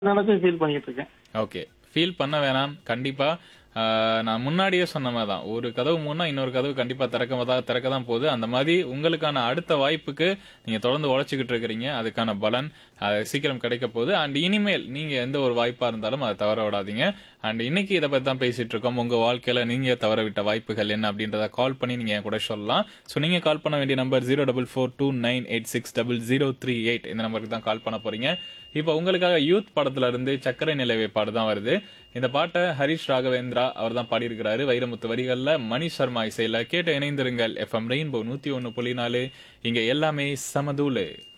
நினைச்சு ஃபீல் பண்ணிட்டு இருக்கேன் ஓகே ஃபீல் பண்ண வேணாம் கண்டிப்பா ஆஹ், நான் முன்னாடியே சொன்ன மாதிரி தான் ஒரு கதவு மூணா இன்னொரு கதவு கண்டிப்பா திறக்க தான் திறக்க தான் போகுது அந்த மாதிரி உங்களுக்கான அடுத்த வாய்ப்புக்கு நீங்க தொடர்ந்து உழைச்சிக்கிட்டு இருக்கிறீங்க அதுக்கான பலன் அது சீக்கிரம் கிடைக்க போகுது அண்ட் இனிமேல் நீங்க எந்த ஒரு வாய்ப்பா இருந்தாலும் அதை தவற விடாதீங்க அண்ட் இன்னைக்கு இதை பத்தி தான் பேசிட்டு இருக்கோம் உங்க வாழ்க்கையில நீங்க தவற விட்ட வாய்ப்புகள் என்ன அப்படின்றத கால் பண்ணி நீங்க என் கூட சொல்லலாம் ஸோ நீங்க கால் பண்ண வேண்டிய number zero double four two nine eight six double zero three eight இந்த நம்பருக்கு தான் கால் பண்ண போறீங்க இப்போ உங்களுக்காக யூத் படத்துல இருந்து சக்கரை நிலவை பாடு தான் வருது இந்த பாட்டை ஹரிஷ் ராகவேந்திரா அவர் தான் பாடியிருக்கிறாரு வைரமுத்து வரிகள்ல மணி சர்மா இசையில கேட்டு இணைந்திருங்கள் எஃப்எம் ரெயின்போ நூத்தி ஒன்னு புள்ளி நாலு இங்க எல்லாமே சமதூளு